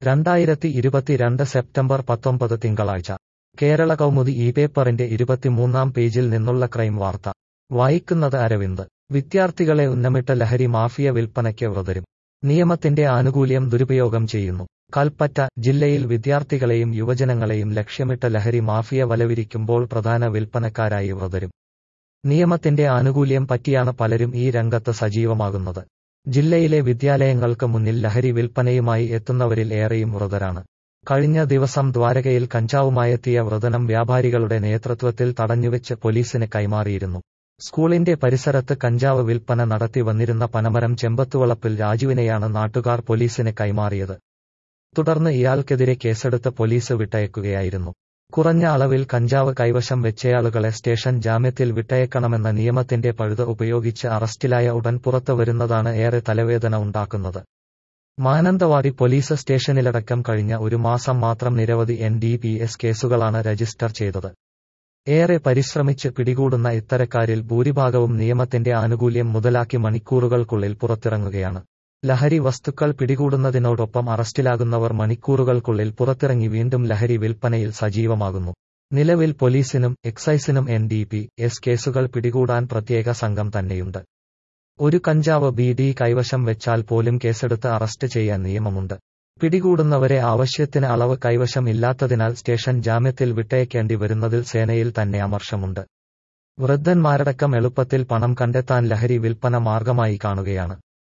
രണ്ടായിരത്തി ഇരുപത്തിരണ്ട് സെപ്റ്റംബർ പത്തൊമ്പത് തിങ്കളാഴ്ച കേരള കൗമുദി ഈ പേപ്പറിന്റെ ഇരുപത്തിമൂന്നാം പേജിൽ നിന്നുള്ള ക്രൈം വാർത്ത വായിക്കുന്നത് അരവിന്ദ് വിദ്യാർത്ഥികളെ ഉന്നമിട്ട ലഹരി മാഫിയ വിൽപ്പനയ്ക്ക് വ്രതരും നിയമത്തിന്റെ ആനുകൂല്യം ദുരുപയോഗം ചെയ്യുന്നു കൽപ്പറ്റ ജില്ലയിൽ വിദ്യാർത്ഥികളെയും യുവജനങ്ങളെയും ലക്ഷ്യമിട്ട ലഹരി മാഫിയ വലവിരിക്കുമ്പോൾ പ്രധാന വിൽപ്പനക്കാരായി വ്രതരും നിയമത്തിന്റെ ആനുകൂല്യം പറ്റിയാണ് പലരും ഈ രംഗത്ത് സജീവമാകുന്നത് ജില്ലയിലെ വിദ്യാലയങ്ങൾക്ക് മുന്നിൽ ലഹരി വിൽപ്പനയുമായി എത്തുന്നവരിൽ ഏറെയും വ്രതരാണ് കഴിഞ്ഞ ദിവസം ദ്വാരകയിൽ കഞ്ചാവുമായെത്തിയ വ്രതനം വ്യാപാരികളുടെ നേതൃത്വത്തിൽ തടഞ്ഞുവെച്ച് പോലീസിന് കൈമാറിയിരുന്നു സ്കൂളിന്റെ പരിസരത്ത് കഞ്ചാവ് വിൽപ്പന നടത്തി വന്നിരുന്ന പനമരം ചെമ്പത്തുവളപ്പിൽ രാജുവിനെയാണ് നാട്ടുകാർ പോലീസിന് കൈമാറിയത് തുടർന്ന് ഇയാൾക്കെതിരെ കേസെടുത്ത് പോലീസ് വിട്ടയക്കുകയായിരുന്നു കുറഞ്ഞ അളവിൽ കഞ്ചാവ് കൈവശം വെച്ചയാളുകളെ സ്റ്റേഷൻ ജാമ്യത്തിൽ വിട്ടയക്കണമെന്ന നിയമത്തിന്റെ പഴുത് ഉപയോഗിച്ച് അറസ്റ്റിലായ ഉടൻ പുറത്തു വരുന്നതാണ് ഏറെ തലവേദന ഉണ്ടാക്കുന്നത് മാനന്തവാടി പോലീസ് സ്റ്റേഷനിലടക്കം കഴിഞ്ഞ ഒരു മാസം മാത്രം നിരവധി എൻ ഡി പി എസ് കേസുകളാണ് രജിസ്റ്റർ ചെയ്തത് ഏറെ പരിശ്രമിച്ച് പിടികൂടുന്ന ഇത്തരക്കാരിൽ ഭൂരിഭാഗവും നിയമത്തിന്റെ ആനുകൂല്യം മുതലാക്കി മണിക്കൂറുകൾക്കുള്ളിൽ പുറത്തിറങ്ങുകയാണ് ലഹരി വസ്തുക്കൾ പിടികൂടുന്നതിനോടൊപ്പം അറസ്റ്റിലാകുന്നവർ മണിക്കൂറുകൾക്കുള്ളിൽ പുറത്തിറങ്ങി വീണ്ടും ലഹരി വിൽപ്പനയിൽ സജീവമാകുന്നു നിലവിൽ പോലീസിനും എക്സൈസിനും എൻ ഡി പി എസ് കേസുകൾ പിടികൂടാൻ പ്രത്യേക സംഘം തന്നെയുണ്ട് ഒരു കഞ്ചാവ് ബി ഡി കൈവശം വെച്ചാൽ പോലും കേസെടുത്ത് അറസ്റ്റ് ചെയ്യാൻ നിയമമുണ്ട് പിടികൂടുന്നവരെ ആവശ്യത്തിന് അളവ് കൈവശം ഇല്ലാത്തതിനാൽ സ്റ്റേഷൻ ജാമ്യത്തിൽ വിട്ടയക്കേണ്ടി വരുന്നതിൽ സേനയിൽ തന്നെ അമർഷമുണ്ട് വൃദ്ധന്മാരടക്കം എളുപ്പത്തിൽ പണം കണ്ടെത്താൻ ലഹരി വിൽപ്പന മാർഗമായി കാണുകയാണ്